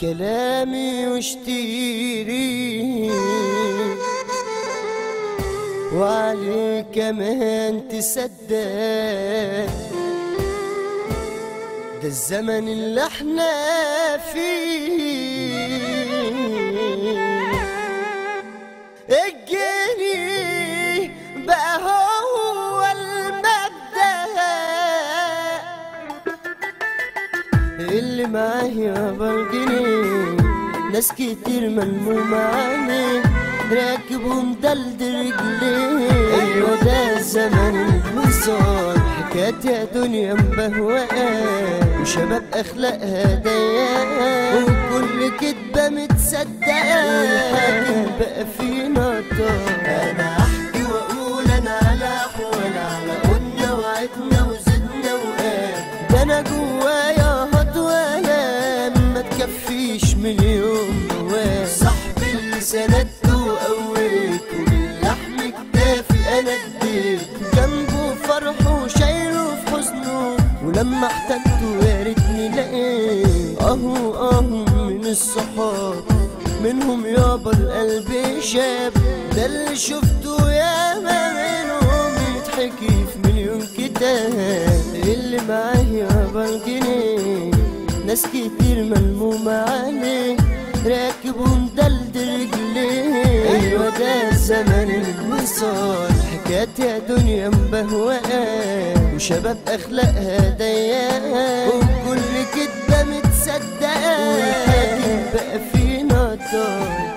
كلامي واشتري وعليه كمان تصدق ده الزمن اللي احنا فيه الجنيه بقى هو المبدأ اللي معايا بالجنيه ناس كتير ملمومة عليه راكب ومدلدل رجليه ايوه ده الزمن الوصال حكايات يا دنيا مبهوقة وشباب اخلاقها ضيقة وكل كدبة متصدقة والحاكم بقى فينا طار انا احكي واقول انا على احوال على قلنا وعدنا وزدنا وقال ده انا جوايا هطوانا ما تكفيش مليون جواه صاحبي اللي سندته وقويته باللحم كتافي انا اديت جنبه فرحه وشايله في حزنه ولما احتجته يا ريتني لقيت اهو اهو من الصحاب منهم يابا القلب شاب ده اللي شفته ياما منهم يتحكي في مليون كتاب اللي معايا بالجنيه ناس كتير ملمومة عليه راكب ومدلدل رجليه ايوه ده الزمن الوصال حكايات يا دنيا مبهوقة وشباب اخلاقها ضيقة وكل كدبة متصدقة والحاكم بقى فينا طار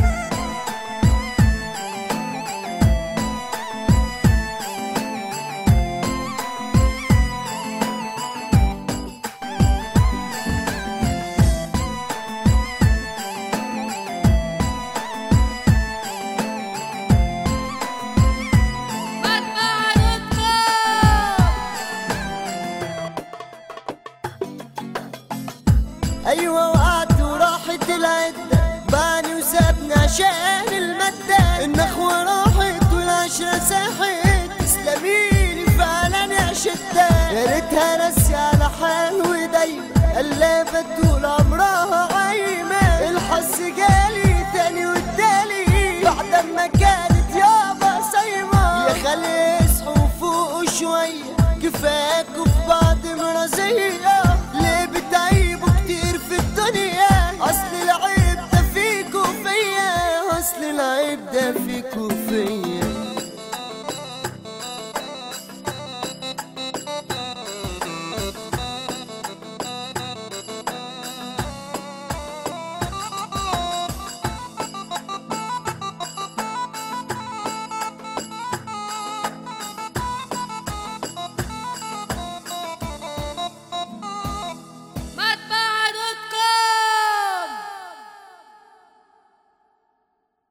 ايوه وقعت وراحت العدة باني وسابني عشان المادة النخوة راحت والعشرة ساحت تسلميلي فعلا يا شدة يا ريتها ناسية على حال ودايما قلابة طول عمرها عايمة الحظ جالي تاني والتالي بعد ما كانت يابا صايمة يا خالي اصحوا فوقوا شوية كفاكوا في بعض مرازية ليه بتعيبوا كتير في الدنيا اصل العيب ده فيكوا فيا اصل العيب ده فيكوا